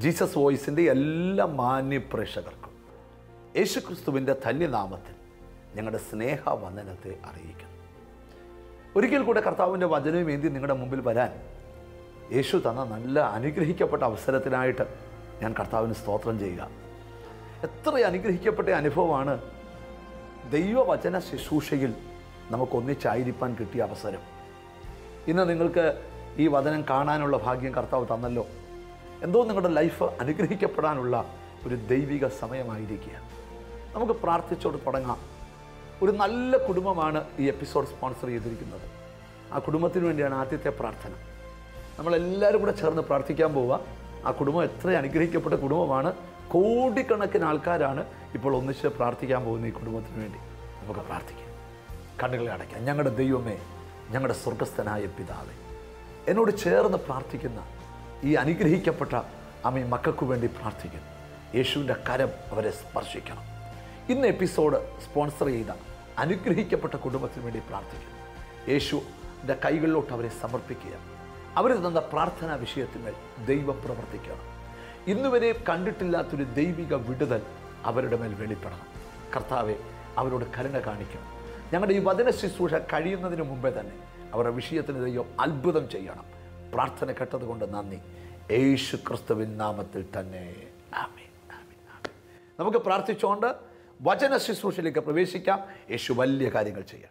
Jesus വോയിസിൻ്റെ എല്ലാ മാന്യ പ്രേക്ഷകർക്കും യേശുക്രിസ്തുവിൻ്റെ ധന്യനാമത്തിൽ ഞങ്ങളുടെ സ്നേഹവന്ദനത്തെ അറിയിക്കുന്നു ഒരിക്കൽ കൂടെ കർത്താവിൻ്റെ വചനവും ഏന്തി നിങ്ങളുടെ മുമ്പിൽ വരാൻ യേശു തന്ന നല്ല അനുഗ്രഹിക്കപ്പെട്ട അവസരത്തിനായിട്ട് ഞാൻ കർത്താവിന് സ്തോത്രം ചെയ്യുക എത്ര അനുഗ്രഹിക്കപ്പെട്ട അനുഭവമാണ് ദൈവവചന ശുശ്രൂഷയിൽ നമുക്ക് ഒന്നിച്ചായിരിക്കാൻ കിട്ടിയ അവസരം ഇന്ന് നിങ്ങൾക്ക് ഈ വചനം കാണാനുള്ള ഭാഗ്യം കർത്താവ് തന്നല്ലോ എന്തോ നിങ്ങളുടെ ലൈഫ് അനുഗ്രഹിക്കപ്പെടാനുള്ള ഒരു ദൈവിക സമയമായിരിക്കുക നമുക്ക് പ്രാർത്ഥിച്ചോട് തുടങ്ങാം ഒരു നല്ല കുടുംബമാണ് ഈ എപ്പിസോഡ് സ്പോൺസർ ചെയ്തിരിക്കുന്നത് ആ കുടുംബത്തിന് വേണ്ടിയാണ് ആദ്യത്തെ പ്രാർത്ഥന നമ്മളെല്ലാവരും കൂടെ ചേർന്ന് പ്രാർത്ഥിക്കാൻ പോവുക ആ കുടുംബം എത്ര അനുഗ്രഹിക്കപ്പെട്ട കുടുംബമാണ് കോടിക്കണക്കിന് ആൾക്കാരാണ് ഇപ്പോൾ ഒന്നിച്ച് പ്രാർത്ഥിക്കാൻ പോകുന്ന ഈ കുടുംബത്തിന് വേണ്ടി നമുക്ക് പ്രാർത്ഥിക്കാം കണ്ണുകളെ അടയ്ക്കാം ഞങ്ങളുടെ ദൈവമേ ഞങ്ങളുടെ സ്വർഗസ്ഥനായ പിതാവേ എന്നോട് ചേർന്ന് പ്രാർത്ഥിക്കുന്ന ഈ അനുഗ്രഹിക്കപ്പെട്ട അമ്മ മക്കൾക്ക് വേണ്ടി പ്രാർത്ഥിക്കുന്നു യേശുവിൻ്റെ കരം അവരെ സ്പർശിക്കണം ഇന്ന് എപ്പിസോഡ് സ്പോൺസർ ചെയ്ത അനുഗ്രഹിക്കപ്പെട്ട കുടുംബത്തിന് വേണ്ടി പ്രാർത്ഥിക്കുന്നു യേശുവിൻ്റെ കൈകളിലോട്ട് അവരെ സമർപ്പിക്കുക അവർ തന്ന പ്രാർത്ഥനാ വിഷയത്തിന്മേൽ ദൈവം പ്രവർത്തിക്കണം ഇന്നുവരെ കണ്ടിട്ടില്ലാത്തൊരു ദൈവിക വിടുതൽ അവരുടെ മേൽ വെളിപ്പെടണം കർത്താവെ അവരോട് കരുണ കാണിക്കണം ഞങ്ങളുടെ ഈ വചന ശുശ്രൂഷ കഴിയുന്നതിന് മുമ്പേ തന്നെ അവരുടെ വിഷയത്തിന് ദൈവം അത്ഭുതം ചെയ്യണം പ്രാർത്ഥന കേട്ടതുകൊണ്ട് നന്ദി യേശു ക്രിസ്തുവിൻ നാമത്തിൽ തന്നെ ആമേൻ ആമേൻ ആമേൻ നമുക്ക് പ്രാർത്ഥിച്ചുകൊണ്ട് വചന ശുശ്രൂഷയിലേക്ക് പ്രവേശിക്കാം യേശു വലിയ കാര്യങ്ങൾ ചെയ്യട്ടെ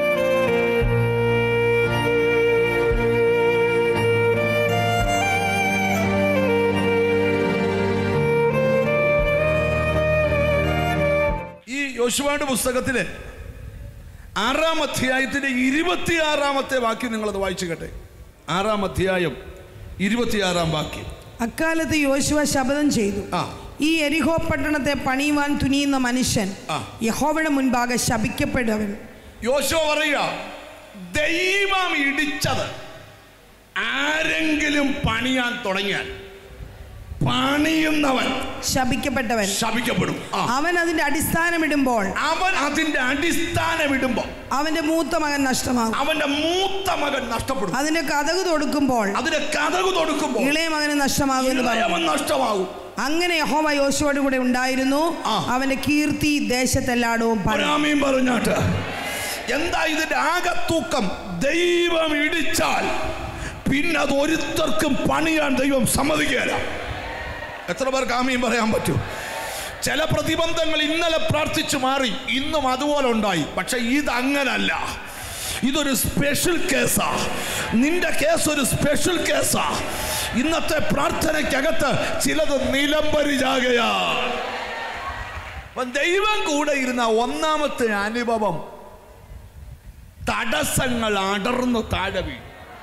ഈ യോശുവയുടെ പുസ്തകത്തിലെ ആറാം അധ്യായത്തിന്റെ ഇരുപത്തിയാറാമത്തെ വാക്യം നിങ്ങളത് വായിച്ചു കേട്ടെ ആറാം അധ്യായം ഇരുപത്തിയാറാം വാക്യം അക്കാലത്ത് യോശുവ ശപഥം ചെയ്തു ആ ഈ എരിഹോ പട്ടണത്തെ പണിയുവാൻ തുനിയുന്ന മനുഷ്യൻ ആ. യഹോവയുടെ മുൻപാകെ ശപിക്കപ്പെടുവൻ യോശുവ പറയുക ദൈവം ഇടിച്ചത് ആരെങ്കിലും പണിയാൻ തുടങ്ങിയാൽ പണിയുന്നവൻ ശപിക്കപ്പെട്ടവൻ ശപിക്കപ്പെടും ആ. അവൻ അതിന്റെ അടിസ്ഥാനമിടുമ്പോൾ അവൻ അതിന്റെ അടിസ്ഥാനം ഇടുമ്പോ അവന്റെ മൂത്ത മകൻ നഷ്ടമാകും അവന്റെ മൂത്ത മകൻ നഷ്ടപ്പെടും അതിന്റെ കഥകു തൊടുക്കുമ്പോൾ അതിന്റെ കഥകു തൊടുക്കുമ്പോൾ ഇളയ മകന് നഷ്ടമാകും എന്ന് പറഞ്ഞു ഇളയവൻ നഷ്ടമാകും അങ്ങനെ യഹോവ യോശുവോട് കൂടെ ഉണ്ടായിരുന്നു ആ. അവന്റെ കീർത്തി ദേശത്തെല്ലായിടവും പരന്നു ഒരാമീൻ പറഞ്ഞാട്ട് എന്താ ഇതിന്റെ ആകത്തൂക്കം ദൈവം ഇടിച്ചാൽ പിന്നെ അത് ഒരുത്തർക്കും പണിയാൻ ദൈവം സമ്മതിക്കുകയില്ല എത്ര പേർക്ക് ആമീൻ പറയാൻ പറ്റും ചില പ്രതിബന്ധങ്ങൾ ഇന്നലെ പ്രാർത്ഥിച്ചു മാറി ഇന്നും അതുപോലെ ഉണ്ടായി പക്ഷെ ഇത് അങ്ങനല്ല ഇതൊരു സ്പെഷ്യൽ കേസാ നിന്റെ കേസ് ഒരു സ്പെഷ്യൽ കേസാ ഇന്നത്തെ പ്രാർത്ഥനയ്ക്കകത്ത് ചിലത് നിലംപരിചാകയാ അപ്പം ദൈവം കൂടെ ഇരുന്ന ഒന്നാമത്തെ അനുഭവം തടസ്സങ്ങൾ അടർന്നു താഴെ വീണു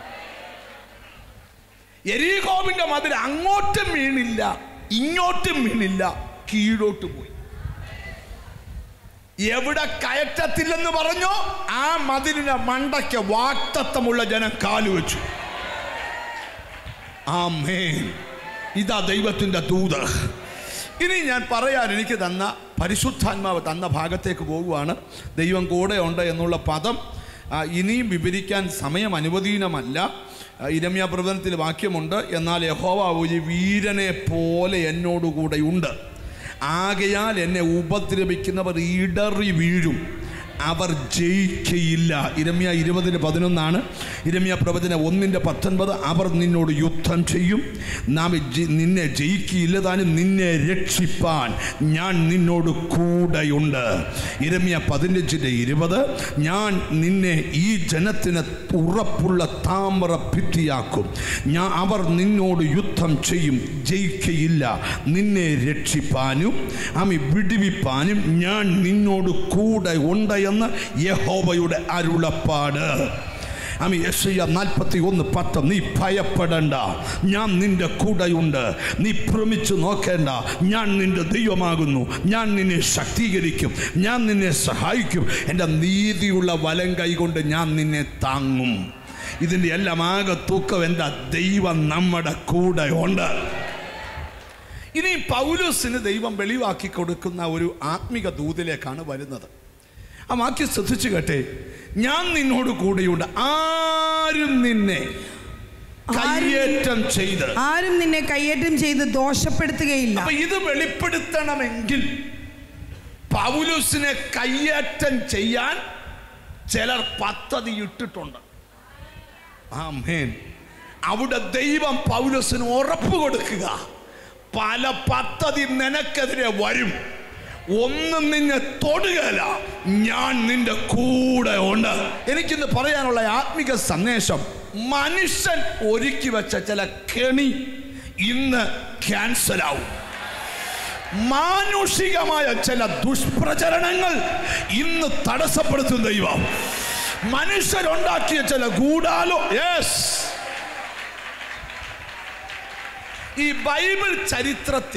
എരീകോവിന്റെ മതിൽ അങ്ങോട്ടും വീണില്ല ഇങ്ങോട്ടും വീണില്ല കീഴോട്ട് പോയി എവിടെ കയറ്റത്തില്ലെന്ന് പറഞ്ഞോ ആ മതിലിന്റെ മണ്ടയ്ക്ക് വാക്തത്വമുള്ള ജനം കാലുവെച്ചു ആമേൻ ഇതാ ദൈവത്തിൻ്റെ ദൂത് ഇനി ഞാൻ പറയാൻ എനിക്ക് തന്ന പരിശുദ്ധാത്മാവ് തന്ന ഭാഗത്തേക്ക് പോകുവാണ് ദൈവം കൂടെ ഉണ്ട് എന്നുള്ള പദം ആ, ഇനിയും വിവരിക്കാൻ സമയം അനുവദീനമല്ല ആ, ഇരമ്യ പ്രവചനത്തിൽ വാക്യമുണ്ട് എന്നാൽ യഹോവ ഒരു വീരനെ പോലെ എന്നോടുകൂടെ ഉണ്ട് ആകയാൽ എന്നെ ഉപദ്രവിക്കുന്നവർ ഇടറി വീഴും അവർ ജയിക്കയില്ല ഇരമ്യ ഇരുപതിന് പതിനൊന്നാണ് ഇരമ്യ പ്രവചന ഒന്നിൻ്റെ പത്തൊൻപത് അവർ നിന്നോട് യുദ്ധം ചെയ്യും നാം ജി- നിന്നെ ജയിക്കില്ല താനും നിന്നെ രക്ഷിപ്പാൻ ഞാൻ നിന്നോട് കൂടെയുണ്ട് ഇരമ്യ പതിനഞ്ചിൻ്റെ ഇരുപത് ഞാൻ നിന്നെ ഈ ജനത്തിന് ഉറപ്പുള്ള താമര ഭിത്തിയാക്കും ഞാൻ അവർ നിന്നോട് യുദ്ധം ചെയ്യും ജയിക്കയില്ല നിന്നെ രക്ഷിപ്പാനും അമി വിടുവിപ്പാനും ഞാൻ നിന്നോട് കൂടെ ഉണ്ട് എന്ന് യഹോവയുടെ അരുളപ്പാട് അമി യശയ്യ നാൽപ്പത്തി ഒന്ന് പത്ത് നീ ഭയപ്പെടണ്ട ഞാൻ നിന്റെ കൂടെയുണ്ട് നീ ഭ്രമിച്ചു നോക്കേണ്ട ഞാൻ നിന്റെ ദൈവമാകുന്നു ഞാൻ നിന്നെ ശക്തീകരിക്കും ഞാൻ നിന്നെ സഹായിക്കും എൻ്റെ നീതിയുള്ള വലം കൈകൊണ്ട് ഞാൻ നിന്നെ താങ്ങും ഇതിൻ്റെ എല്ലാം ആകെ തൂക്കം എൻ്റെ ദൈവം നമ്മുടെ കൂടെ ഉണ്ട് ഇനി പൗലോസിന് ദൈവം വെളിവാക്കി കൊടുക്കുന്ന ഒരു ആത്മിക ദൂതിലേക്കാണ് വരുന്നത് ആ വാക്യം ശ്രദ്ധിച്ചു കേട്ടെ ഞാൻ നിന്നോട് കൂടെയുണ്ട് ആരും നിന്നെ കയ്യേറ്റം ചെയ്ത് ആരും നിന്നെ കയ്യേറ്റം ചെയ്ത് ദോഷപ്പെടുത്തുകയില്ല അപ്പൊ ഇത് വെളിപ്പെടുത്തണമെങ്കിൽ പൗലുസിനെ കയ്യേറ്റം ചെയ്യാൻ ചിലർ പദ്ധതി ഇട്ടിട്ടുണ്ട് ആമേൻ അവിടെ ദൈവം പൗലുസിന് ഉറപ്പ് കൊടുക്കുക പല പദ്ധതി നിനക്കെതിരെ വരും ഒന്നും നിന്നെ തൊടുകയില്ല ഞാൻ നിന്റെ കൂടെ ഉണ്ട് എനിക്കിന്ന് പറയാനുള്ള ആത്മിക സന്ദേശം മനുഷ്യൻ ഒരുക്കി വെച്ച ചില കെണി ഇന്ന് ക്യാൻസൽ ആവും മാനുഷികമായ ചില ദുഷ്പ്രചരണങ്ങൾ ഇന്ന് തടസ്സപ്പെടുത്തും ദൈവം മനുഷ്യരുണ്ടാക്കിയ ചില ഗൂഢാലോ യെസ് ഈ ബൈബിൾ ചരിത്രത്തിൽ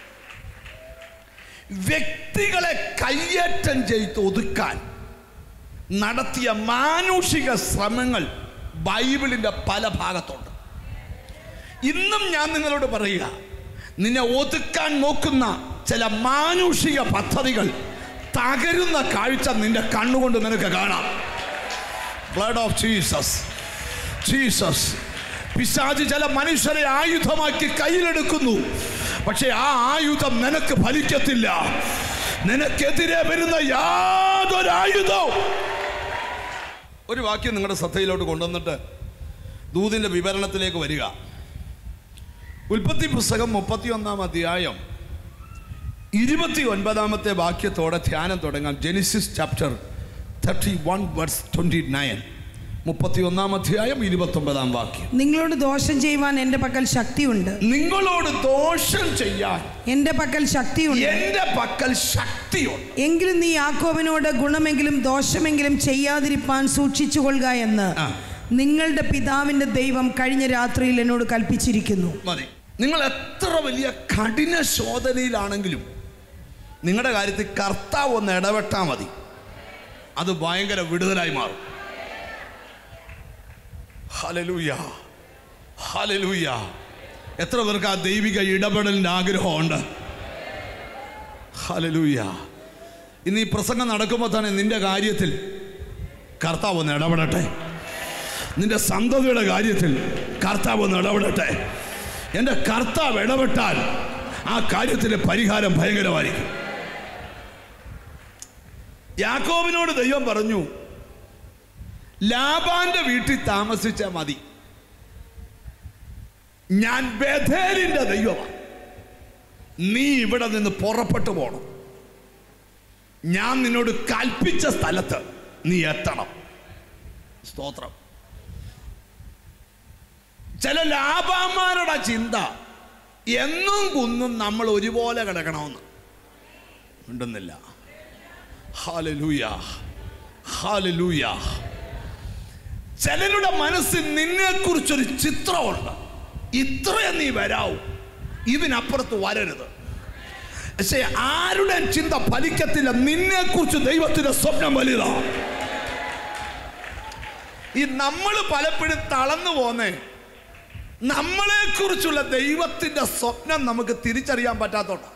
വ്യക്തികളെ കയ്യേറ്റം ചെയ്ത് ഒതുക്കാൻ നടത്തിയ മാനുഷിക ശ്രമങ്ങൾ ബൈബിളിന്റെ പല ഭാഗത്തുണ്ട് ഇന്നും ഞാൻ നിങ്ങളോട് പറയുക നിന്നെ ഒതുക്കാൻ നോക്കുന്ന ചില മാനുഷിക പദ്ധതികൾ തകരുന്ന കാഴ്ച നിന്റെ കണ്ണുകൊണ്ട് നിനക്ക് കാണാം ബ്ലഡ് ഓഫ് ജീസസ് ജീസസ് പിശാചി ചില മനുഷ്യരെ ആയുധമാക്കി കയ്യിലെടുക്കുന്നു പക്ഷെ ആ ആയുധം നിനക്ക് ഫലിക്കത്തില്ല നിനക്കെതിരെ വരുന്ന യാതൊരു ആയുധവും ഒരു വാക്യം നിങ്ങളുടെ ശ്രദ്ധയിലോട്ട് കൊണ്ടുവന്നിട്ട് ദൂതിന്റെ വിവരണത്തിലേക്ക് വരിക ഉൽപ്പത്തി പുസ്തകം മുപ്പത്തി ഒന്നാം അധ്യായം ഇരുപത്തി ഒൻപതാമത്തെ വാക്യത്തോടെ ധ്യാനം തുടങ്ങാം Genesis chapter thirty one words twenty nine മുപ്പത്തി ഒന്നാം അധ്യായം ഇരുപത്തി ഒമ്പതാം വാക്യം നിങ്ങളോട് ദോഷം ചെയ്യുവാൻ എൻ്റെ പക്കൽ ശക്തിയുണ്ട് നിങ്ങളോട് ദോഷം ചെയ്യാൻ എൻ്റെ പക്കൽ ശക്തിയുണ്ട് എന്റെ പക്കൽ ശക്തിയുണ്ട് എങ്കിലും നീ യാക്കോബിനോട് ഗുണമെങ്കിലും ദോഷമെങ്കിലും ചെയ്യാതിരിപ്പാൻ സൂക്ഷിച്ചുകൊള്ളുക എന്ന് ആ. നിങ്ങളുടെ പിതാവിൻ്റെ ദൈവം കഴിഞ്ഞ രാത്രിയിൽ എന്നോട് കൽപ്പിച്ചിരിക്കുന്നു മതി നിങ്ങൾ എത്ര വലിയ കഠിന ശോധനയിലാണെങ്കിലും നിങ്ങളുടെ കാര്യത്തിൽ കർത്താവ് ഒന്ന് ഇടപെട്ടാൽ മതി അത് ഭയങ്കര വിടുതലായി മാറും ഹലലൂയ ഹലലൂയ എത്ര പേർക്ക് ആ ദൈവിക ഇടപെടലിൻ്റെ ആഗ്രഹമുണ്ട് ഹലലൂയ ഇന്ന് ഈ പ്രസംഗം നടക്കുമ്പോൾ തന്നെ നിന്റെ കാര്യത്തിൽ കർത്താവ് ഒന്ന് ഇടപെടട്ടെ നിന്റെ സന്തതിയുടെ കാര്യത്തിൽ കർത്താവ് ഒന്ന് ഇടപെടട്ടെ എൻ്റെ കർത്താവ് ഇടപെട്ടാൽ ആ കാര്യത്തിലെ പരിഹാരം ഭയങ്കരമായിരിക്കും യാക്കോബിനോട് ദൈവം പറഞ്ഞു ലാബാന്റെ വീട്ടിൽ താമസിച്ചാൽ മതി ഞാൻ ബഥേലിന്റെ ദൈവമാണ് നീ ഇവിടെ നിന്ന് പുറപ്പെട്ടു പോകണം ഞാൻ നിന്നോട് കൽപ്പിച്ച സ്ഥലത്ത് നീ എത്തണം സ്തോത്രം ചില ലാഭന്മാരുടെ ചിന്ത എന്നും കുന്നും നമ്മൾ ഒരുപോലെ കിടക്കണമെന്ന് ഉണ്ടെന്നില്ല ഹാലലൂയ ഹാലലൂയ ചിലരുടെ മനസ്സിൽ നിന്നെ കുറിച്ചൊരു ചിത്രമുണ്ട് ഇത്രയും നീ വരാവൂ ഇതിനപ്പുറത്ത് വരരുത് പക്ഷേ ആരുടെ ചിന്ത ഫലിക്കത്തില്ല നിന്നെ കുറിച്ച് ദൈവത്തിന്റെ സ്വപ്നം വലുതാണ് ഈ നമ്മൾ പലപ്പോഴും തളർന്നു പോന്നേ നമ്മളെ കുറിച്ചുള്ള ദൈവത്തിന്റെ സ്വപ്നം നമുക്ക് തിരിച്ചറിയാൻ പറ്റാത്തോണ്ട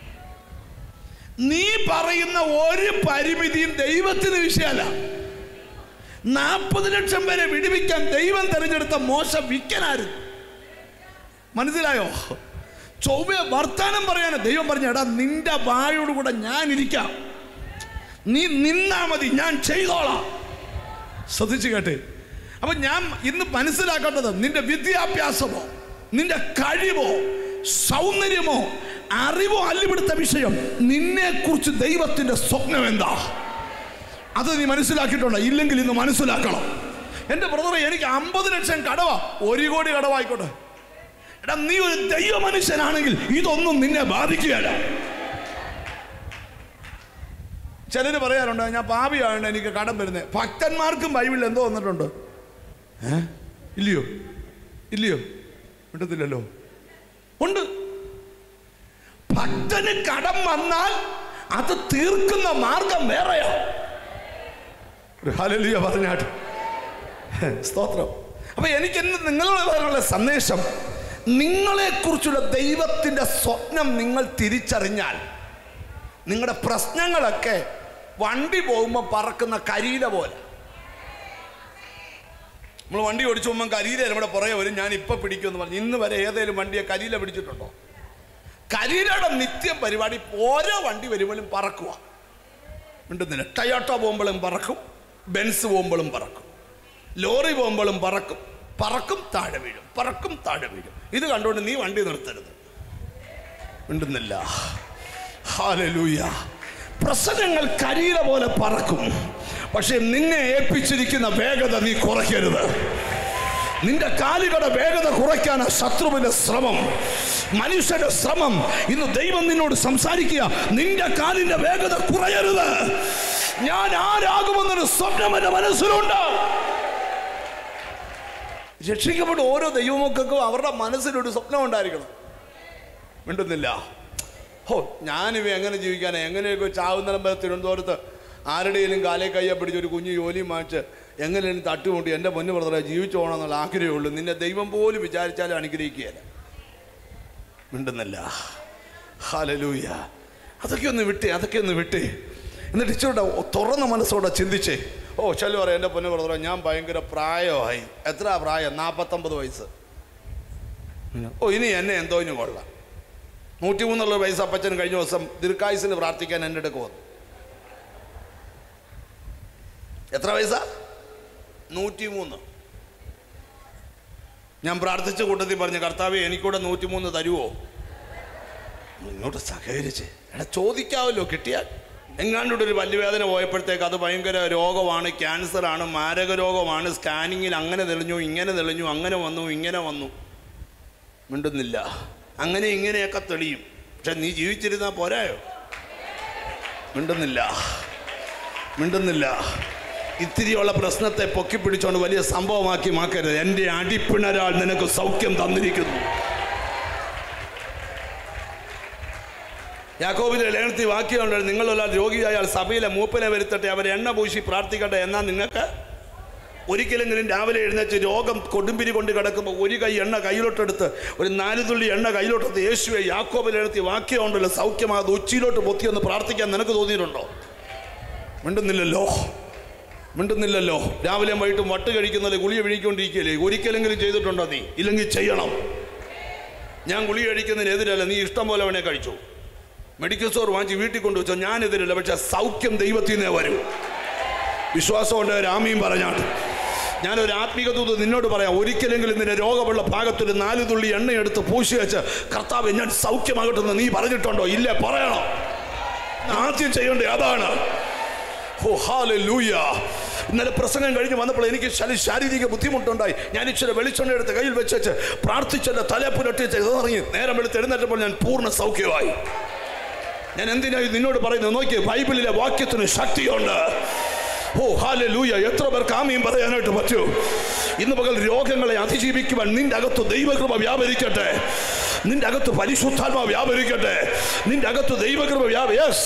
നീ പറയുന്ന ഒരു പരിമിതിയും ദൈവത്തിന് വിഷയമല്ല നാൽപ്പത് ലക്ഷം വരെ വിടുവിക്കാൻ ദൈവം തിരഞ്ഞെടുത്ത മോശ വിക്കനായിരുന്നു മനസ്സിലായോ ചൊവ്വ വർത്താനം പറയാൻ ദൈവം പറഞ്ഞ എടാ നിന്റെ വായോട് കൂടെ ഞാൻ ഇരിക്കാം നീ നിന്നാ മതി ഞാൻ ചെയ്തോളാം ശ്രദ്ധിച്ചു കേട്ടെ അപ്പൊ ഞാൻ ഇന്ന് മനസ്സിലാക്കേണ്ടത് നിന്റെ വിദ്യാഭ്യാസമോ നിന്റെ കഴിവോ സൗന്ദര്യമോ അറിവോ അല്ല ഇവിടുത്തെ വിഷയം നിന്നെ കുറിച്ച് ദൈവത്തിന്റെ സ്വപ്നം എന്താ അത് നീ മനസ്സിലാക്കിയിട്ടുണ്ടോ ഇല്ലെങ്കിൽ ഇന്ന് മനസ്സിലാക്കണം എൻ്റെ ബ്രദറെ എനിക്ക് അമ്പത് ലക്ഷം കടവാ ഒരു കോടി കടവായിക്കോട്ടെ എടാ നീ ഒരു ദൈവ മനുഷ്യനാണെങ്കിൽ ഇതൊന്നും നിന്നെ ബാധിക്കുകയല്ല ചിലര് പറയാറുണ്ട് ഞാൻ പാപിയാണ് എനിക്ക് കടം വരുന്നത് ഭക്തന്മാർക്കും ബൈബിളിൽ എന്തോ വന്നിട്ടുണ്ട് ഏ ഇല്ലയോ ഇല്ലയോ കിട്ടത്തില്ലല്ലോ ഉണ്ട് ഭക്തന് കടം വന്നാൽ അത് തീർക്കുന്ന മാർഗം വേറെയാ ഒരു ഹല്ലേലൂയ പറഞ്ഞാട്ട് സ്തോത്രം അപ്പൊ എനിക്ക് ഇന്ന് നിങ്ങളോട് പറയാനുള്ള സന്ദേശം നിങ്ങളെ കുറിച്ചുള്ള ദൈവത്തിന്റെ സ്വപ്നം നിങ്ങൾ തിരിച്ചറിഞ്ഞാൽ നിങ്ങളുടെ പ്രശ്നങ്ങളൊക്കെ വണ്ടി പോകുമ്പോൾ പറക്കുന്ന കരിയില പോലെ നമ്മൾ വണ്ടി ഓടിച്ചു പോകുമ്പോൾ കരിയില നമ്മുടെ പുറകെ വരും ഞാൻ ഇപ്പം പിടിക്കുമെന്ന് പറഞ്ഞു ഇന്ന് വരെ ഏതെങ്കിലും വണ്ടിയെ കരിയില പിടിച്ചിട്ടുണ്ടോ കരിയിലയുടെ നിത്യം പരിപാടി ഓരോ വണ്ടി വരുമ്പോഴും പറക്കുക മിണ്ടുന്നില്ല ടയോട്ട പോകുമ്പോഴും പറക്കും ബെൻസ് പോകുമ്പോഴും പറക്കും ലോറി പോകുമ്പോഴും പറക്കും പറക്കും താഴെ വീഴും പറക്കും താഴെ വീഴും ഇത് കണ്ടുകൊണ്ട് നീ വണ്ടി നിർത്തരുത് മിണ്ടുന്നില്ല ഹാലലൂയ പ്രസംഗങ്ങൾ കരിയില പോലെ പറക്കും പക്ഷെ നിന്നെ ഏൽപ്പിച്ചിരിക്കുന്ന വേഗത നീ കുറയ്ക്കരുത് നിന്റെ കാലുകളുടെ വേഗത കുറയ്ക്കാനാ ശത്രുവിന്റെ ശ്രമം മനുഷ്യന്റെ ശ്രമം ഇന്ന് ദൈവം നിന്നോട് സംസാരിക്കുക നിന്റെ കാലിന്റെ വേഗത കുറയരുത് ഞാൻ ആരാകുമെന്നൊരു സ്വപ്നം എന്റെ മനസ്സിലുണ്ട് രക്ഷിക്കപ്പെട്ട ഓരോ ദൈവമക്കൾക്കും അവരുടെ മനസ്സിലൊരു സ്വപ്നം ഉണ്ടായിരിക്കണം മിണ്ടുന്നില്ല ഹോ ഞാനിവ എങ്ങനെ ജീവിക്കാനാ എങ്ങനെയൊക്കെ ചാവുന്നിടം വരെ തിരുവനന്തപുരത്ത് ആരുടെയും കാലേ കയ്യെ പിടിച്ച് ഒരു കുഞ്ഞു ജോലിയും വാങ്ങിച്ച് എങ്ങനെയും തട്ടുമുട്ടി എൻ്റെ പൊന്നു ബ്രദറെ ജീവിച്ചു പോകണം എന്നുള്ള ആഗ്രഹമേ ഉള്ളൂ നിന്നെ ദൈവം പോലും വിചാരിച്ചാലും അനുഗ്രഹിക്കുകയല്ല മിണ്ടുന്നില്ല ഹാലലൂയ അതൊക്കെ ഒന്ന് വിട്ടേ അതൊക്കെ ഒന്ന് വിട്ടേ എന്നിട്ട് ഇച്ചിരൂടെ തുറന്ന മനസ്സോടെ ചിന്തിച്ചേ ഓ ചെല്ലു പറയാം എൻ്റെ പൊന്നു ബ്രദറെ ഞാൻ ഭയങ്കര പ്രായമായി എത്ര പ്രായം നാൽപ്പത്തൊമ്പത് വയസ്സ് ഓ ഇനി എന്നെ എന്തോ ഇനി കൊള്ളാം നൂറ്റിമൂന്നുള്ള വയസ്സ് അപ്പച്ചൻ കഴിഞ്ഞ ദിവസം ദീർഘായുസിന് പ്രാർത്ഥിക്കാൻ എൻ്റെ അടുക്ക് വന്നു എത്ര വയസ്സാ നൂറ്റിമൂന്ന് ഞാൻ പ്രാർത്ഥിച്ച കൂട്ടത്തിൽ പറഞ്ഞു കർത്താവെ എനിക്കൂടെ നൂറ്റിമൂന്ന് തരുവോ ഇങ്ങോട്ട് സഹകരിച്ച് എടാ ചോദിക്കാവല്ലോ കിട്ടിയാൽ എങ്ങാണ്ടൂടെ ഒരു പല്ലുവേദന പോയപ്പോഴത്തേക്ക് അത് ഭയങ്കര രോഗമാണ് ക്യാൻസറാണ് മാരക രോഗമാണ് സ്കാനിങ്ങിൽ അങ്ങനെ തെളിഞ്ഞു ഇങ്ങനെ തെളിഞ്ഞു അങ്ങനെ വന്നു ഇങ്ങനെ വന്നു മിണ്ടുന്നില്ല അങ്ങനെ ഇങ്ങനെയൊക്കെ തെളിയും പക്ഷെ നീ ജീവിച്ചിരുന്നാൽ പോരായോ മിണ്ടുന്നില്ല മിണ്ടുന്നില്ല ഇത്തിരിയുള്ള പ്രശ്നത്തെ പൊക്കിപ്പിടിച്ചുകൊണ്ട് വലിയ സംഭവമാക്കി മാക്കരുത് എൻ്റെ അടിപ്പിണരാൾ നിനക്ക് സൗഖ്യം തന്നിരിക്കുന്നു യാക്കോബിലെ ലേഖനത്തിൽ വാക്യമുണ്ട് നിങ്ങളുള്ള രോഗിയായാൽ സഭയിലെ മൂപ്പനെ വരുത്തട്ടെ അവരെ എണ്ണ പൂശി പ്രാർത്ഥിക്കട്ടെ എന്നാൽ നിങ്ങൾക്ക് ഒരിക്കലെങ്കിലും രാവിലെ എഴുന്നേറ്റ് രോഗം കൊടുമ്പിരി കൊണ്ട് കിടക്കുമ്പോൾ ഒരു കൈ എണ്ണ കയ്യിലോട്ടെടുത്ത് ഒരു നാല് തുള്ളി എണ്ണ കയ്യിലോട്ടെടുത്ത് യേശുവെ യാക്കോബിൽ എഴുത്തി വാക്യമുണ്ടല്ലോ സൗഖ്യമാകാതെ ഉച്ചിയിലോട്ട് പൊത്തിയൊന്ന് പ്രാർത്ഥിക്കാൻ നിനക്ക് തോന്നിയിട്ടുണ്ടോ മിണ്ടുന്നില്ലല്ലോ മിണ്ടുന്നില്ലല്ലോ രാവിലെയും വൈകിട്ടും വട്ട് കഴിക്കുന്നത് ഗുളിക വിഴിക്കൊണ്ടിരിക്കുകയല്ലേ ഒരിക്കലെങ്കിലും ചെയ്തിട്ടുണ്ടോ നീ ഇല്ലെങ്കിൽ ചെയ്യണം ഞാൻ ഗുളിക കഴിക്കുന്നതിന് എതിരല്ല നീ ഇഷ്ടം പോലെ വേണേ കഴിച്ചു മെഡിക്കൽ സ്റ്റോർ വാങ്ങിച്ച് വീട്ടിൽ കൊണ്ടുവച്ചോ ഞാൻ എതിരല്ല പക്ഷെ സൗഖ്യം ദൈവത്തിൽ നിന്നേ വരും വിശ്വാസമുണ്ട് രാമിയും പറഞ്ഞാണ് ഞാനൊരു ആത്മീക ദൂത് നിന്നോട് പറയാം ഒരിക്കലെങ്കിലും നിന്റെ രോഗമുള്ള ഭാഗത്തൊരു നാല് തുള്ളി എണ്ണയെടുത്ത് പൂശി വെച്ച് കർത്താവ് ഞാൻ സൗഖ്യമാകട്ടെന്ന് നീ പറഞ്ഞിട്ടുണ്ടോ ഇല്ല പറയണം ആദ്യം ചെയ്യേണ്ടത് അതാണ് ഓ ഹാലൂയ ഇന്നലെ പ്രസംഗം കഴിഞ്ഞ് വന്നപ്പോൾ എനിക്ക് ശരി ശാരീരിക ബുദ്ധിമുട്ടുണ്ടായി ഞാൻ ഇച്ചിരി വെളിച്ചെണ്ണ എടുത്ത് കയ്യിൽ വെച്ച് പ്രാർത്ഥിച്ചെൻ്റെ തല പുരട്ടി ഇറങ്ങി നേരം വെളുത്ത് എഴുന്നേറ്റപ്പോൾ ഞാൻ പൂർണ്ണ സൗഖ്യമായി ഞാൻ എന്തിനായി നിന്നോട് പറയുന്നത് നോക്കിയേ ബൈബിളിലെ വാക്യത്തിന് ശക്തിയുണ്ട് ഓ ഹാലെ ലൂയ എത്ര പേർക്ക് ആമയും പറയാനായിട്ട് പറ്റൂ ഇന്ന് പകൽ രോഗങ്ങളെ അതിജീവിക്കുവാൻ നിന്റെ അകത്ത് ദൈവകൃപ വ്യാപരിക്കട്ടെ നിന്റെ അകത്ത് പരിശുദ്ധാത്മ വ്യാപരിക്കട്ടെ നിന്റെ അകത്ത് ദൈവകൃപ വ്യാപ യെസ്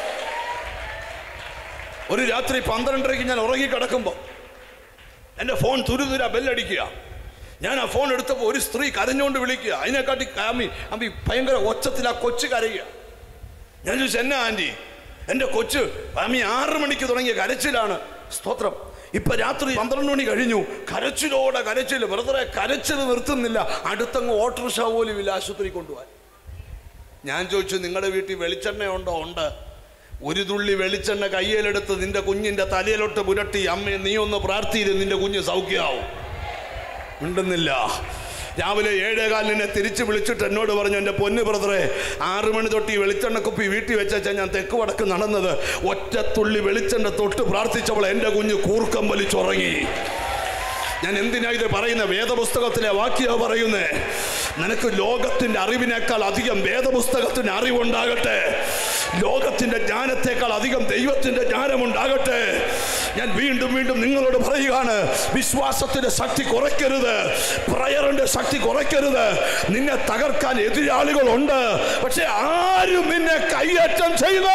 ഒരു രാത്രി പന്ത്രണ്ടരയ്ക്ക് ഞാൻ ഉറങ്ങി കിടക്കുമ്പോൾ എൻ്റെ ഫോൺ തുരുതുര ബെല്ലടിക്കുക ഞാൻ ആ ഫോൺ എടുത്തപ്പോൾ ഒരു സ്ത്രീ കരഞ്ഞുകൊണ്ട് വിളിക്കുക അതിനെക്കാട്ടി കാമി അമ്മി ഭയങ്കര ഒച്ചത്തിൽ ആ കൊച്ചു കരയുക ഞാൻ ചോദിച്ചു എന്നാ ആൻറ്റി എൻ്റെ കൊച്ച് അമ്മി ആറ് മണിക്ക് തുടങ്ങിയ കരച്ചിലാണ് സ്തോത്രം ഇപ്പൊ രാത്രി പന്ത്രണ്ട് മണി കഴിഞ്ഞു കരച്ചിലോടെ കരച്ചിൽ വെറുതെ കരച്ചിൽ നിർത്തുന്നില്ല അടുത്തങ്ങ് ഓട്ടോറിക്ഷ പോലും ഇല്ല ആശുപത്രി കൊണ്ടുപോകാൻ ഞാൻ ചോദിച്ചു നിങ്ങളുടെ വീട്ടിൽ വെളിച്ചെണ്ണ ഉണ്ടോ ഉണ്ട് ഒരു തുള്ളി വെളിച്ചെണ്ണ കയ്യിലെടുത്ത് നിന്റെ കുഞ്ഞിന്റെ തലയിലോട്ട് പുരട്ടി അമ്മയെ നീ ഒന്ന് പ്രാർത്ഥിയില്ല നിന്റെ കുഞ്ഞ് സൗഖ്യമാവും മിണ്ടുന്നില്ല രാവിലെ ഏഴേകാലിനെ തിരിച്ച് വിളിച്ചിട്ട് എന്നോട് പറഞ്ഞു എൻ്റെ പൊന്നു ബ്രദറെ ആറ് മണി തൊട്ട് ഈ വെളിച്ചെണ്ണ കുപ്പി വീട്ടിൽ വെച്ചാൽ ഞാൻ തെക്ക് വടക്ക് നടന്നത് ഒറ്റത്തുള്ളി വെളിച്ചെണ്ണ തൊട്ട് പ്രാർത്ഥിച്ചപ്പോൾ എൻ്റെ കുഞ്ഞ് കൂർക്കം വലിച്ചുറങ്ങി ഞാൻ എന്തിനാ ഇത് പറയുന്ന വേദപുസ്തകത്തിലെ വാക്യ പറയുന്നേ നിനക്ക് ലോകത്തിന്റെ അറിവിനേക്കാൾ അധികം വേദപുസ്തകത്തിന് അറിവുണ്ടാകട്ടെ ലോകത്തിന്റെ ജ്ഞാനത്തെക്കാൾ അധികം ദൈവത്തിന്റെ ജ്ഞാനമുണ്ടാകട്ടെ ഞാൻ വീണ്ടും വീണ്ടും നിങ്ങളോട് പറയുകയാണ് വിശ്വാസത്തിന്റെ ശക്തി കുറയ്ക്കരുത് പ്രയറിന്റെ ശക്തി കുറയ്ക്കരുത് നിന്നെ തകർക്കാൻ എതിരാളികളുണ്ട് പക്ഷെ ആരും നിന്നെ കൈയേറ്റം ചെയ്ത്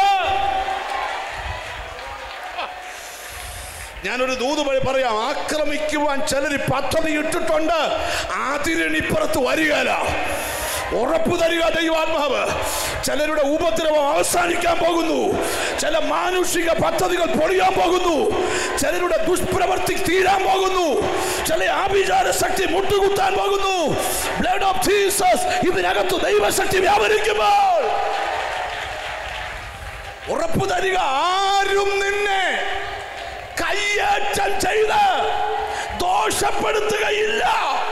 ഞാനൊരു ദൂത് വഴി പറയാം ആക്രമിക്കുവാൻ ചിലർ പദ്ധതി ഇട്ടിട്ടുണ്ട് അതിരണിപ്പുറത്ത് വരികയില്ല ഉറപ്പ് തരിക ദൈവാത്മാവ് ചിലരുടെ ഉപദ്രവം അവസാനിക്കാൻ പോകുന്നു ചില മാനുഷിക പദ്ധതികൾ പൊളിയാൻ പോകുന്നു ചിലരുടെ ദുഷ്പ്രവർത്തി തീരാൻ പോകുന്നു ചില ആഭിചാര ശക്തി മുട്ടുകുത്താൻ പോകുന്നു ബ്ലഡ് ഓഫ് ജീസസ് ഇതിനകത്ത് ദൈവശക്തി വ്യാപരിക്കുമ്പോൾ ഉറപ്പ് തരിക ആരും നിന്നെ കയ്യേറ്റം ചെയ്ത് ദോഷപ്പെടുത്തുകയില്ല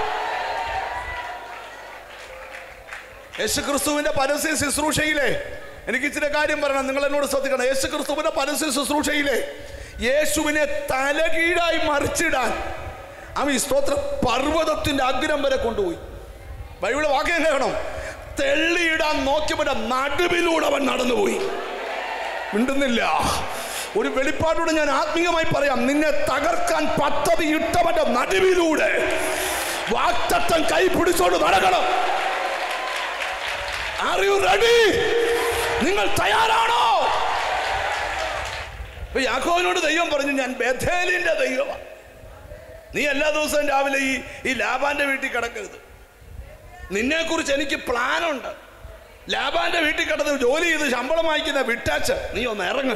യേശുക്രിസ്തുവിന്റെ പരസ്യ ശുശ്രൂഷയിലെ എനിക്ക് ഇച്ചിരി കാര്യം പറയണം നിങ്ങൾ എന്നോട് ശ്രദ്ധിക്കണം യേശുക്രിസ്തുവിന്റെ പരസ്യ ശുശ്രൂഷയിലെ യേശുവിനെ തലകീഴായി മറിച്ചിടാൻ അവൻ ഈ സ്തോത്ര പർവ്വതത്തിന്റെ അഗ്രം വരെ കൊണ്ടുപോയി ബൈബിള് വാക്യം കേൾക്കണം തെള്ളിയിടാൻ നോക്കിയവന്റെ നടുവിലൂടെ അവൻ നടന്നുപോയി മിണ്ടുന്നില്ല ഒരു വെളിപ്പാടോട് ഞാൻ ആത്മീയമായി പറയാം നിന്നെ തകർക്കാൻ പദ്ധതി ഇട്ടവന്റെ നടുവിലൂടെ വാക്തത്വം കൈ പിടിച്ചോണ്ട് നടക്കണം ആർ യു റെഡി നിങ്ങൾ തയ്യാറാണോ ഇപ്പൊ യാക്കോവിനോട് ദൈവം പറഞ്ഞു ഞാൻ ബഥേലിന്റെ ദൈവമാണ് നീ എല്ലാ ദിവസവും രാവിലെ ഈ ഈ ലാബാന്റെ വീട്ടിൽ കിടക്കരുത് നിന്നെ കുറിച്ച് എനിക്ക് പ്ലാനുണ്ട് ലാബാന്റെ വീട്ടിൽ കിടന്ന് ജോലി ചെയ്ത് ശമ്പളം വാങ്ങിക്കുന്ന വിട്ടാച്ച് നീ ഒന്ന് ഇറങ്ങ്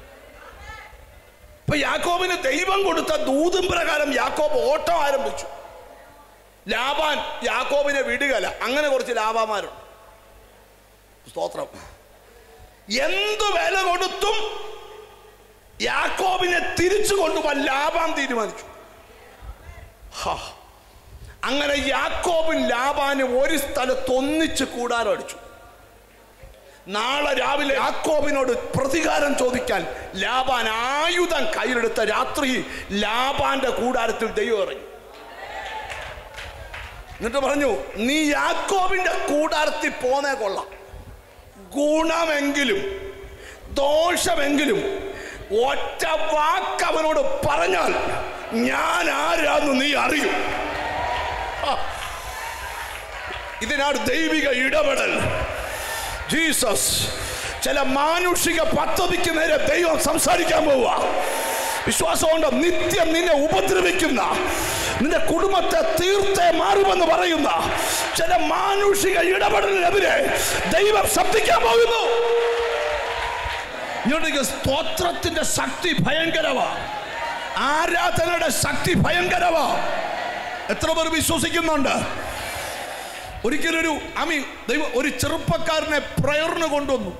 ഇപ്പൊ യാക്കോബിന് ദൈവം കൊടുത്ത ദൂതും പ്രകാരം യാക്കോബ് ഓട്ടം ആരംഭിച്ചു ലാബാൻ യാക്കോബിനെ വിടുകല അങ്ങനെ കുറച്ച് ലാഭാമാരുണ്ട് സ്തോത്രം എന്തു വില കൊടുത്തും യാക്കോബിനെ തിരിച്ചു കൊണ്ടുപോകാൻ ലാഭാൻ തീരുമാനിച്ചു ഹാ. അങ്ങനെ യാക്കോബും ലാബാനും ഒരു സ്ഥലത്ത് ഒന്നിച്ച് കൂടാരം അടിച്ചു നാളെ രാവിലെ യാക്കോബിനോട് പ്രതികാരം ചോദിക്കാൻ ലാബാൻ ആയുധം കയ്യിലെടുത്ത രാത്രി ലാബാന്റെ കൂടാരത്തിൽ ദൈവം ഇറങ്ങി എന്നിട്ട് പറഞ്ഞു നീ യാക്കോബിന്റെ കൂടാരത്തിൽ പോന്നേ കൊള്ളാം ഗുണമെങ്കിലും ദോഷമെങ്കിലും ഒറ്റ വാക്ക് അവനോട് പറഞ്ഞാൽ ഞാൻ ആരാന്ന് നീ അറിയും ആ. ഇതിനാണ് ദൈവിക ഇടപെടൽ ജീസസ് ചില മാനുഷിക പദ്ധതിക്ക് നേരെ ദൈവം സംസാരിക്കാൻ പോവുക വിശ്വാസമുണ്ട് നിത്യം നിന്നെ ഉപദ്രവിക്കുന്ന നിന്റെ കുടുംബത്തെ തീർത്തേ മാറുമെന്ന് പറയുന്ന ചില മാനുഷിക ഇടപെടലിനെതിരെ ദൈവം ശബ്ദിക്കാൻ പോകുന്നു ഇങ്ങോട്ടേക്ക് സ്തോത്രത്തിന്റെ ശക്തി ഭയങ്കരവാ ആരാധനയുടെ ശക്തി ഭയങ്കരവാ എത്ര പേർ വിശ്വസിക്കുന്നുണ്ട് ഒരിക്കലൊരു അമി ദൈവം ഒരു ചെറുപ്പക്കാരനെ പ്രയറിന് കൊണ്ടുവന്നു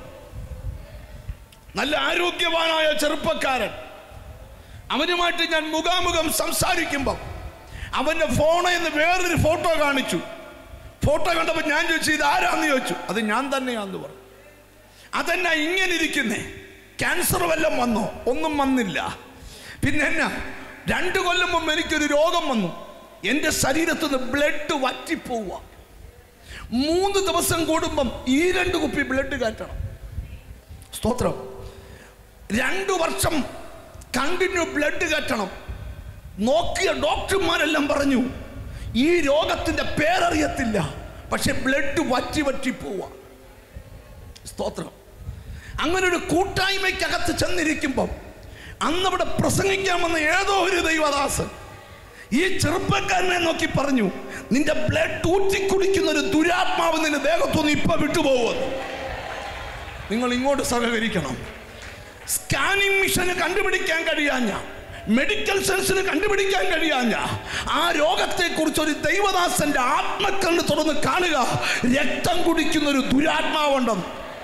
നല്ല ആരോഗ്യവാനായ ചെറുപ്പക്കാരൻ അവനുമായിട്ട് ഞാൻ മുഖാമുഖം സംസാരിക്കുമ്പം അവന്റെ ഫോണിൽ നിന്ന് വേറൊരു ഫോട്ടോ കാണിച്ചു ഫോട്ടോ കണ്ടപ്പോൾ ഞാൻ ചോദിച്ചു ഇത് ആരാന്ന് ചോദിച്ചു അത് ഞാൻ തന്നെയാന്ന് പറഞ്ഞു അതെന്നാ ഇങ്ങനെ ഇരിക്കുന്നേ ക്യാൻസർ വല്ലതും വന്നോ ഒന്നും വന്നില്ല പിന്നെ എന്നാ രണ്ട് കൊല്ലം മുമ്പ് എനിക്കൊരു രോഗം വന്നു എൻ്റെ ശരീരത്തു നിന്ന് ബ്ലഡ് വറ്റിപ്പോവുക മൂന്ന് ദിവസം കൂടുമ്പം ഈ രണ്ട് കുപ്പി ബ്ലഡ് കയറ്റണം സ്തോത്രം രണ്ടു വർഷം കണ്ടിന്യൂ ബ്ലഡ് കയറ്റണം നോക്കിയ ഡോക്ടർമാരെല്ലാം പറഞ്ഞു ഈ രോഗത്തിന്റെ പേരറിയത്തില്ല പക്ഷെ ബ്ലഡ് വറ്റി വറ്റി പോവാ സ്തോത്രം അങ്ങനെ ഒരു കൂട്ടായ്മയ്ക്കകത്ത് ചെന്നിരിക്കുമ്പം അന്നവിടെ പ്രസംഗിക്കാൻ വന്ന ഏതോ ഒരു ദൈവദാസൻ ഈ ചെറുപ്പക്കാരനെ നോക്കി പറഞ്ഞു നിന്റെ ബ്ലഡ് ഊറ്റിക്കുടിക്കുന്ന ഒരു ദുരാത്മാവ് നിന്റെ ദേഹത്തൊന്ന് ഇപ്പൊ വിട്ടുപോകുമെന്ന് നിങ്ങൾ ഇങ്ങോട്ട് സഹകരിക്കണം സ്കാനിങ് മിഷന് കണ്ടുപിടിക്കാൻ കഴിയാഞ്ഞ മെഡിക്കൽ സയൻസിന് കണ്ടുപിടിക്കാൻ കഴിയാഞ്ഞ ആ രോഗത്തെക്കുറിച്ച് ഒരു ദൈവദാസന്റെ ആത്മക്കണ്ണ് തുറന്ന് കാണുക രക്തം കുടിക്കുന്ന ഒരു ദുരാത്മാവുണ്ടെന്ന്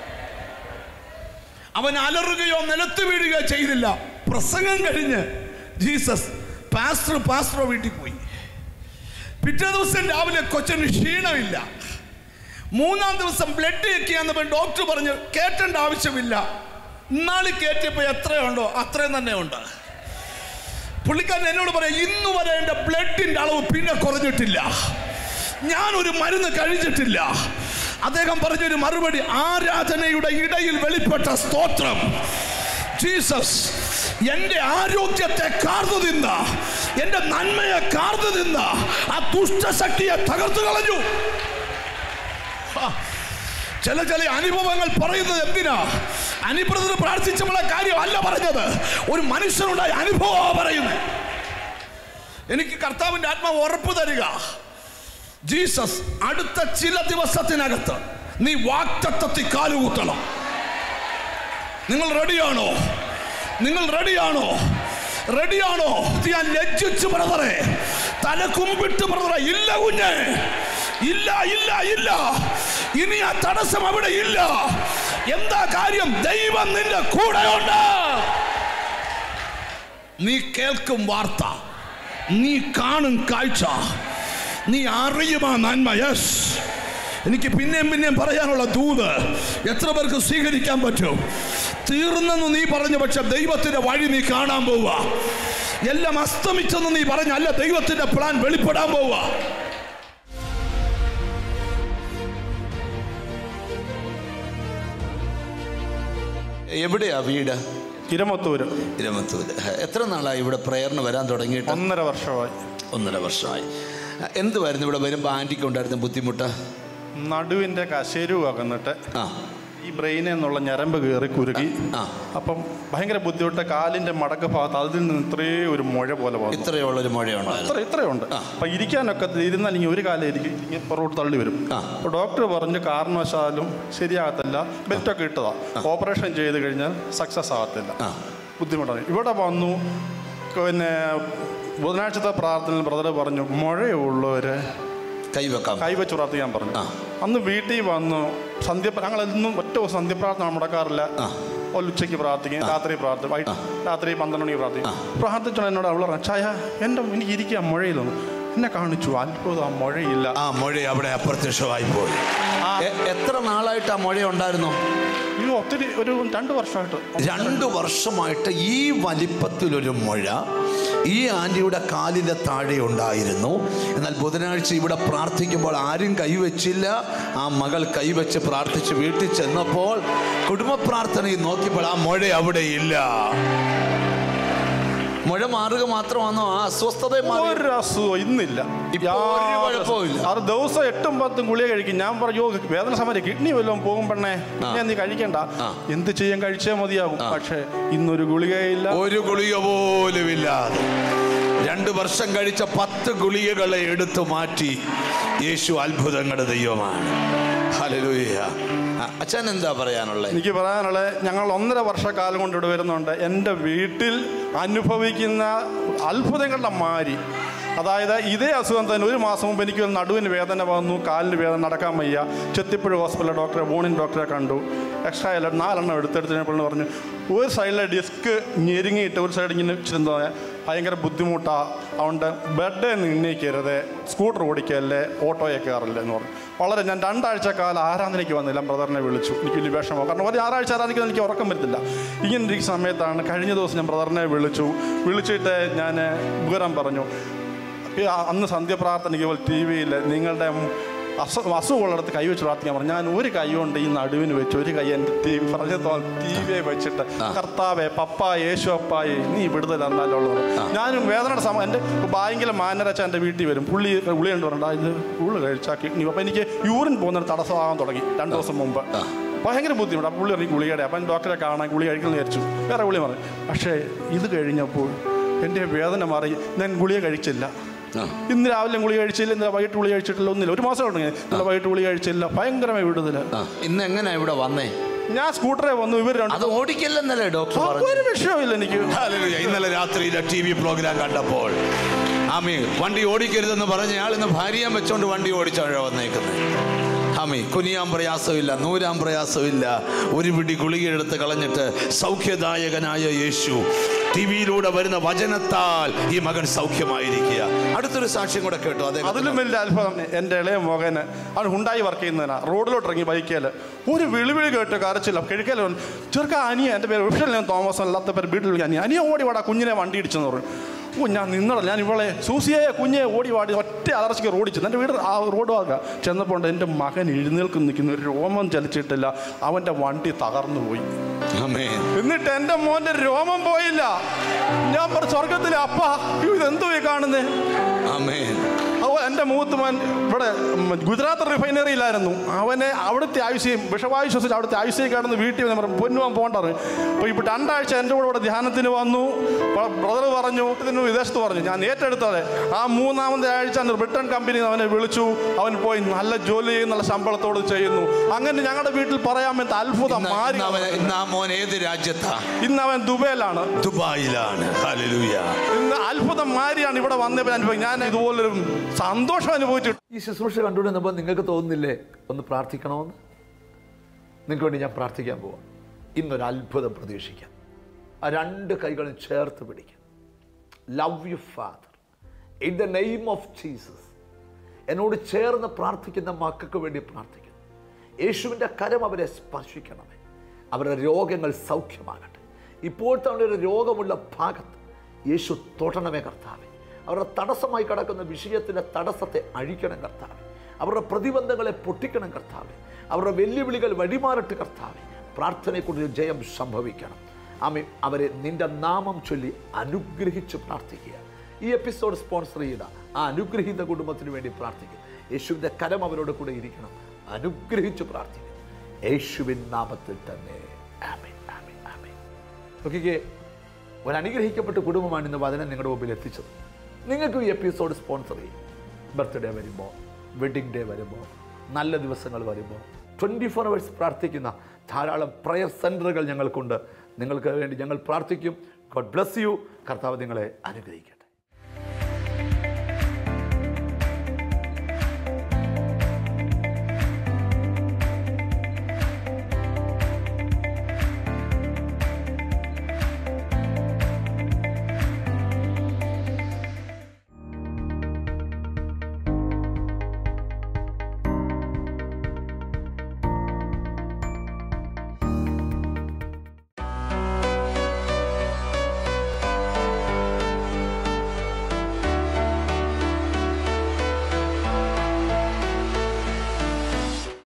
അവൻ അലറുകയോ നിലത്ത് വീഴുകയോ ചെയ്തില്ല പ്രസംഗം കഴിഞ്ഞ് ജീസസ് പാസ്റ്റർ പാസ്റ്ററോ വീട്ടിൽ പോയി പിറ്റേ ദിവസം രാവിലെ കൊച്ചന് ക്ഷീണമില്ല മൂന്നാം ദിവസം ബ്ലഡ് ചെക്കിയാന്നപ്പോൾ ഡോക്ടർ പറഞ്ഞു കേട്ടേണ്ട ആവശ്യമില്ല ഇന്നാള് കയറ്റിയപ്പോൾ എത്രയുണ്ടോ അത്രയും തന്നെ ഉണ്ട് പുള്ളിക്കാരൻ എന്നോട് പറയാം ഇന്ന് വരെ എൻ്റെ ബ്ലഡിൻ്റെ അളവ് പിന്നെ കുറഞ്ഞിട്ടില്ല ഞാനൊരു മരുന്ന് കഴിച്ചിട്ടില്ല അദ്ദേഹം പറഞ്ഞൊരു മറുപടി ആരാധനയുടെ ഇടയിൽ വെളിപ്പെട്ട സ്തോത്രം ജീസസ് എന്റെ ആരോഗ്യത്തെ കാർന്നു നിന്ന എന്റെ നന്മയെ കാർന്നു നിന്ന ആ ദുഷ്ടശക്തിയെ തകർത്തു കളഞ്ഞു ആ, ചില ചില അനുഭവങ്ങൾ പറയുന്നത് എന്തിനാ അനുപ്രദന് പ്രാർത്ഥിച്ചപ്പോഴെ കാര്യം അല്ല പറഞ്ഞത് ഒരു മനുഷ്യനുണ്ടായ അനുഭവമാണ് പറയുന്നത് എനിക്ക് കർത്താവിന്റെ ആത്മാവ് ഉറപ്പ് തരിക ജീസസ് അടുത്ത ചില ദിവസത്തിനകത്ത് നീ വാക്തത്വത്തിൽ കാലുകൂത്തണം നിങ്ങൾ റെഡിയാണോ നിങ്ങൾ റെഡിയാണോ റെഡിയാണോ ഞാൻ ലജ്ജിച്ചു ബ്രദറെ തല കുമ്പിട്ട് ബ്രദറെ ഇല്ല കുഞ്ഞ് ഇല്ല ഇല്ല ഇല്ല ഇനി ആ തടസ്സം അവിടെ ഇല്ല എന്താ കാര്യം ദൈവം നിന്റെ കൂടെയുണ്ട് നീ കേൾക്കും വാർത്ത നീ കാണും കാഴ്ച നീ അറിയുമാ നന്മ യെസ് എനിക്ക് പിന്നെയും പിന്നെയും പറയാനുള്ള ദൂത് എത്ര പേർക്ക് സ്വീകരിക്കാൻ പറ്റും തീർന്നെന്ന് നീ പറഞ്ഞു പക്ഷെ ദൈവത്തിന്റെ വഴി നീ കാണാൻ പോവുക എല്ലാം അസ്തമിച്ചെന്ന് നീ പറഞ്ഞ അല്ല ദൈവത്തിന്റെ പ്ലാൻ വെളിപ്പെടാൻ പോവുക എവിടെയാ വീട് കിരമത്തൂര് ഇരമത്തൂര് എത്ര നാളായി ഇവിടെ പ്രേയറിന് വരാൻ തുടങ്ങിയിട്ട് ഒന്നര വർഷമായി ഒന്നര വർഷമായി എന്തുവായിരുന്നു ഇവിടെ വരുമ്പോൾ ആൻറ്റിക്ക് ഉണ്ടായിരുന്ന ബുദ്ധിമുട്ട് നടുവിൻ്റെ കശേരു അകന്നിട്ട് ആ ഈ ബ്രെയിനിൽ നിന്നുള്ള ഞരമ്പ് കയറി കുരുകി ആ. അപ്പം ഭയങ്കര ബുദ്ധിമുട്ട് കാലിൻ്റെ മടക്ക് ഭാഗത്ത് അതിൽ നിന്ന് ഇത്രയും ഒരു മുഴ പോലെ വന്നു ഇത്രയുള്ളൊരു മഴയുണ്ടായിരുന്നു ഇത്ര ഇത്രയുണ്ട് അപ്പം ഇരിക്കാനൊക്കെ ഇരുന്നാൽ ഇനി ഒരു കാലം ഇരിക്കും ഇങ്ങനെ പുറകോട്ട് തള്ളി വരും ആ. അപ്പോൾ ഡോക്ടർ പറഞ്ഞു കാരണവശാലും ശരിയാകത്തില്ല ബെൽറ്റൊക്കെ ഇട്ടതാ ഓപ്പറേഷൻ ചെയ്ത് കഴിഞ്ഞാൽ സക്സസ് ആകത്തില്ല ആ ബുദ്ധിമുട്ടാണ് ഇവിടെ വന്നു പിന്നെ ബുധനാഴ്ചത്തെ പ്രാർത്ഥനയിൽ ബ്രദർ പറഞ്ഞു മുഴയുള്ളവർ കൈവെക്കാം കൈവച്ച് പ്രാർത്ഥിക്കാൻ പറഞ്ഞു ആ. അന്ന് വീട്ടിൽ വന്നു സന്ധ്യ ഞങ്ങൾ എന്നും ഒറ്റ ദിവസം സന്ധ്യപ്രാർത്ഥന മുടക്കാറില്ല ആ. ഒരു ഉച്ചയ്ക്ക് പ്രാർത്ഥിക്കും രാത്രി പ്രാർത്ഥിക്കും വൈകിട്ട് രാത്രി പന്ത്രണ്ട് മണിക്ക് പ്രാർത്ഥിക്കും പ്രാർത്ഥിച്ചോണ്ട് എന്നോട് അവൾ പറഞ്ഞു ചായ എൻ്റെ എനിക്ക് ഇരിക്കാം മുഴയിലൊന്നു എന്നെ കാണിച്ചു അത്ഭുതം മുഴയില്ല ആ മഴ അവിടെ അപ്രത്യക്ഷമായി പോയി ആ. എ- എത്ര നാളായിട്ട് ആ മഴ ഉണ്ടായിരുന്നു ഇത് ഒത്തിരി ഒരു രണ്ട് വർഷമായിട്ട് രണ്ട് വർഷമായിട്ട് ഈ വലിപ്പത്തിലൊരു മഴ ഈ ആൻറ്റിയുടെ കാലിൻ്റെ താഴെ ഉണ്ടായിരുന്നു എന്നാൽ ബുധനാഴ്ച ഇവിടെ പ്രാർത്ഥിക്കുമ്പോൾ ആരും കൈവച്ചില്ല ആ മകൾ കൈവച്ച് പ്രാർത്ഥിച്ച് വീട്ടിൽ ചെന്നപ്പോൾ കുടുംബ പ്രാർത്ഥനയിൽ നോക്കിയപ്പോൾ ആ മഴ അവിടെ ഇല്ല മഴ മാറുക മാത്രമാണോ ആ അസ്വസ്ഥത മാറി ഒരു അസുഖം ഇന്നില്ല ഇപ്പൊ ഒരു കുഴപ്പവുമില്ല. അത് ദിവസം എട്ടും പത്തും ഗുളിക കഴിക്കും ഞാൻ പറഞ്ഞു "യ്യോ, വേദന സമരം കിഡ്നി വല്ലതും പോകും പെണ്ണേ ഞാൻ നീ കഴിക്കണ്ട ആ. എന്ത് ചെയ്യാൻ കഴിച്ചേ മതിയാകും പക്ഷേ ഇന്നൊരു ഗുളികയില്ല ഒരു ഗുളിക പോലും ഇല്ലാതെ രണ്ട് വർഷം കഴിച്ച പത്ത് ഗുളികകളെ എടുത്തു മാറ്റി യേശു അത്ഭുതങ്ങളുടെ ദൈവമാണ് ഹല്ലേലൂയ ആ, അച്ഛൻ എന്താ പറയാനുള്ളത് എനിക്ക് പറയാനുള്ളത് ഞങ്ങൾ ഒന്നര വർഷക്കാലം കൊണ്ട് ഇവിടെ വരുന്നുണ്ട് എൻ്റെ വീട്ടിൽ അനുഭവിക്കുന്ന അത്ഭുതങ്ങളുടെ മാരി അതായത് ഇതേ അസുഖം തന്നെ ഒരു മാസം മുമ്പ് എനിക്ക് നടുവിന് വേദന വന്നു കാലിന് വേദന നടക്കാൻ വയ്യ ചെത്തിപ്പുഴ ഹോസ്പിറ്റലിലെ ഡോക്ടറെ ബോണിൻ ഡോക്ടറെ കണ്ടു എക്സ്ട്രാ എല്ലാം നാലെണ്ണം എടുത്തെടുത്തപ്പോൾ പറഞ്ഞു ഒരു സൈഡിലെ ഡിസ്ക് ഞെരുങ്ങിയിട്ട് ഒരു സൈഡ് ഇങ്ങനെ ചിന്ത ഭയങ്കര ബുദ്ധിമുട്ടാണ് അതുകൊണ്ട് ബെഡ് നിന്നേക്കരുത് സ്കൂട്ടർ ഓടിക്കല്ലേ ഓട്ടോയെ കയറില്ല എന്ന് പറഞ്ഞു വളരെ ഞാൻ രണ്ടാഴ്ച കാലം ആരാധനയ്ക്ക് വന്നില്ല ബ്രദറിനെ വിളിച്ചു എനിക്ക് വലിയ വിഷമം കാരണം ഒരു ഞായറാഴ്ച ആരാധനയ്ക്ക് എനിക്ക് ഉറക്കം വരുന്നില്ല ഇങ്ങനെ ഇരിക്കുന്ന സമയത്താണ് കഴിഞ്ഞ ദിവസം ഞാൻ ബ്രദറിനെ വിളിച്ചു വിളിച്ചിട്ട് ഞാൻ വിവരം പറഞ്ഞു ഈ ആ- അന്ന് സന്ധ്യപ്രാർത്ഥനയ്ക്ക് ടി വിയിൽ നിങ്ങളുടെ അസു അസുഖമുള്ളിടത്ത് കൈവച്ച് പ്രാർത്ഥിക്കാൻ പറഞ്ഞു ഞാൻ ഒരു കൈ കൊണ്ട് ഈ നടുവിന് വെച്ച് ഒരു കൈ എൻ്റെ ടി വി പറഞ്ഞ ടി വിയെ വെച്ചിട്ട് കർത്താവെ പപ്പ യേശു അപ്പായി നീ വിടുതൽ എന്നാലുള്ളത് ഞാനും വേദനയുടെ സമയം എൻ്റെ ഭയങ്കര മാനരച്ച എൻ്റെ വീട്ടിൽ വരും പുള്ളി പുള്ളി ഉണ്ട് പറഞ്ഞാൽ ഇത് പുള്ളി കഴിച്ചാൽ കിഡ്നി അപ്പം എനിക്ക് യൂറിൻ പോകുന്നൊരു തടസ്സമാകാൻ തുടങ്ങി രണ്ട് ദിവസം മുമ്പ് ഭയങ്കര ബുദ്ധിമുട്ട് അപ്പം പുള്ളി പറഞ്ഞു ഗുളികയുടെ അപ്പം ഡോക്ടറെ കാണാൻ ഗുളി കഴിക്കണം വിചാരിച്ചു വേറെ ഗുളി പറഞ്ഞു പക്ഷേ ഇത് കഴിഞ്ഞപ്പോൾ എൻ്റെ വേദന മാറി ഞാൻ ഗുളിക കഴിച്ചില്ല ആ. ഇന്ന് രാവിലെ ഗുളി കഴിച്ചില്ല ഇന്നലെ വൈകിട്ട് ഗുളി കഴിച്ചിട്ടില്ല ഒന്നില്ല ഒരു മാസം ഉണ്ടെങ്കിൽ ഇന്നലെ വൈകിട്ട് ഗുളി കഴിച്ചില്ല ഭയങ്കരമായി വിടുതൽ ആ ഇന്ന് എങ്ങനെ ഇവിടെ വന്നേ ഞാൻ സ്കൂട്ടറെ വന്നു ഇവർ രണ്ട് അത് ഓടിക്കില്ലെന്നല്ലേ ഡോക്ടർ ആ, പറഞ്ഞു ഒരു വിഷയമില്ല എനിക്ക് ഹല്ലേലൂയ. ഇന്നലെ രാത്രിയിലെ ടി വി പ്രോഗ്രാം കണ്ടപ്പോൾ ആമി വണ്ടി ഓടിക്കരുതെന്ന് പറഞ്ഞയാൾ ഇന്ന് ഭാര്യയും വെച്ചോണ്ട് വണ്ടി ഓടിച്ചാണ് വന്നേക്കുന്നത് ആമി കുനിയാൻ പ്രയാസമില്ല നൂരാൻ പ്രയാസമില്ല ഒരു പിടി ഗുളിക എടുത്ത് കളഞ്ഞിട്ട് സൗഖ്യദായകനായ യേശു ടി വിയിലൂടെ വരുന്ന വചനത്താൽ ഈ മകൻ സൗഖ്യമായിരിക്കുക അടുത്തൊരു സാക്ഷ്യം കൂടെ കേട്ടോ അദ്ദേഹം അതിലും വലിയ അത്ഭുതം എൻ്റെ ഇളയ മകന് അവൻ ഉണ്ടായി വർക്ക് ചെയ്യുന്നതിനാ റോഡിലോട്ട് ഇറങ്ങി ബൈക്കേൽ ഒരു വിളിവിളി കേട്ട് കരച്ചില്ല കിഴക്കല ചെറുക്ക അനിയ എൻ്റെ പേര് വിഷൽ തോമസ് അല്ലാത്ത പേര് വീട്ടിൽ വിളിക്കാൻ അനിയ അനിയ ഓടി വാടാ കുഞ്ഞിനെ വണ്ടി ഇടിച്ചെന്ന് പറഞ്ഞു ഓ ഞാൻ നിന്നടല്ല ഞാൻ ഇവളെ സൂസിയെ കുഞ്ഞെ ഓടി വാടി ഒറ്റ അലർച്ചയ്ക്ക് റോഡിച്ചു എൻ്റെ വീട് ആ റോഡ് വാങ്ങുക ചെന്നപ്പോൾ ഉണ്ട് എൻ്റെ മകൻ എഴുന്നേൽക്കും നിൽക്കുന്ന ഒരു രോമം ചലിച്ചിട്ടില്ല അവൻ്റെ വണ്ടി തകർന്നു പോയി ആമേൻ എന്നിട്ട് എൻ്റെ മോൻ്റെ രോമം പോയില്ല ഞാൻ പറഞ്ഞു സ്വർഗത്തിലെ അപ്പ ഇതെന്തോ ഈ കാണുന്നേ ആമേൻ അത് അതുപോലെ എൻ്റെ മൂത്തുമൻ ഇവിടെ ഉം, ഗുജറാത്ത് റിഫൈനറിയിലായിരുന്നു അവനെ അവിടുത്തെ ആവശ്യം വിഷവായു ശ്വസിച്ച് അവിടുത്തെ ആവശ്യം കിടന്ന് വീട്ടിൽ വന്ന് പറഞ്ഞു പൊന്നുവാൻ പോകണ്ടത് അപ്പോൾ ഇപ്പോൾ രണ്ടാഴ്ച എൻ്റെ കൂടെ ഇവിടെ ധ്യാനത്തിന് വന്നു ബ്രദർ പറഞ്ഞു ഇതിന് വിദേശത്ത് പറഞ്ഞു ഞാൻ ഏറ്റെടുത്തത് ആ മൂന്നാമത്തെ ആഴ്ച റിട്ടേൺ കമ്പനി അവനെ വിളിച്ചു അവൻ പോയി നല്ല ജോലി ചെയ്യും നല്ല ശമ്പളത്തോട് ചെയ്യുന്നു അങ്ങനെ ഞങ്ങളുടെ വീട്ടിൽ പറയാമെന്ന് അത്ഭുതം ഇന്ന് മാറി ഇന്ന് അവൻ- ഇന്ന് ആ മോൻ ഏത് രാജ്യത്താ ഇന്ന് അവൻ ദുബൈയിലാണ് ദുബായിലാണ് ഹല്ലേലൂയ ഇന്ന് അത്ഭുതം മാറിയാണ് ഇവിടെ വന്നപ്പോൾ അനുഭവം ഞാൻ ഇതുപോലൊരു സന്തോഷം അനുഭവിച്ചിട്ട് ഈ ശുശ്രൂഷ കണ്ടുകൊണ്ടിരുന്നപ്പോൾ നിങ്ങൾക്ക് തോന്നുന്നില്ലേ ഒന്ന് പ്രാർത്ഥിക്കണമെന്ന് നിങ്ങൾക്ക് വേണ്ടി ഞാൻ പ്രാർത്ഥിക്കാൻ പോവാം ഇന്നൊരു അത്ഭുതം പ്രതീക്ഷിക്കാം ആ രണ്ട് കൈകളും ചേർത്ത് പിടിക്കാം love you father in the name of Jesus എന്നോട് ചേർന്ന് പ്രാർത്ഥിക്കുന്ന മക്കൾക്ക് വേണ്ടി പ്രാർത്ഥിക്കുന്നു യേശുവിൻ്റെ കരം അവരെ സ്പർശിക്കണമേ അവരുടെ രോഗങ്ങൾ സൗഖ്യമാകട്ടെ ഇപ്പോഴത്തെ അവരുടെ രോഗമുള്ള ഭാഗത്ത് യേശു തൊടണമേ കർത്താവെ അവരുടെ തടസ്സമായി കിടക്കുന്ന വിഷയത്തിൻ്റെ തടസ്സത്തെ അഴിക്കണം കർത്താവെ അവരുടെ പ്രതിബന്ധങ്ങളെ പൊട്ടിക്കണം കർത്താവെ അവരുടെ വെല്ലുവിളികൾ വഴിമാറട്ട് കർത്താവെ പ്രാർത്ഥനയെക്കുറിച്ച് ജയം സംഭവിക്കണം ആമേ അവരെ നിന്റെ നാമം ചൊല്ലി അനുഗ്രഹിച്ച് പ്രാർത്ഥിക്കുക ഈ എപ്പിസോഡ് സ്പോൺസർ ചെയ്ത ആ അനുഗ്രഹീത കുടുംബത്തിന് വേണ്ടി പ്രാർത്ഥിക്കും യേശുവിൻ്റെ കരം അവരോട് കൂടെ ഇരിക്കണം അനുഗ്രഹിച്ച് പ്രാർത്ഥിക്കും യേശുവിൻ നാമത്തിൽ തന്നെ ആമേൻ ആമേൻ ആമേൻ നോക്കിക്കേ ഒരു അനുഗ്രഹിക്കപ്പെട്ട കുടുംബമാണ് ഇന്ന് വചനം നിങ്ങളുടെ മുമ്പിൽ എത്തിച്ചത് നിങ്ങൾക്ക് ഈ എപ്പിസോഡ് സ്പോൺസർ ചെയ്യും ബർത്ത്ഡേ വരുമ്പോൾ വെഡിങ് ഡേ വരുമ്പോൾ നല്ല ദിവസങ്ങൾ വരുമ്പോൾ ട്വൻറ്റി ഫോർ അവേഴ്സ് പ്രാർത്ഥിക്കുന്ന ധാരാളം പ്രയർ സെൻറ്ററുകൾ ഞങ്ങൾക്കുണ്ട് നിങ്ങൾക്ക് വേണ്ടി ഞങ്ങൾ പ്രാർത്ഥിക്കും ഗോഡ് ബ്ലസ് യു കർത്താവ് നിങ്ങളെ അനുഗ്രഹിക്കും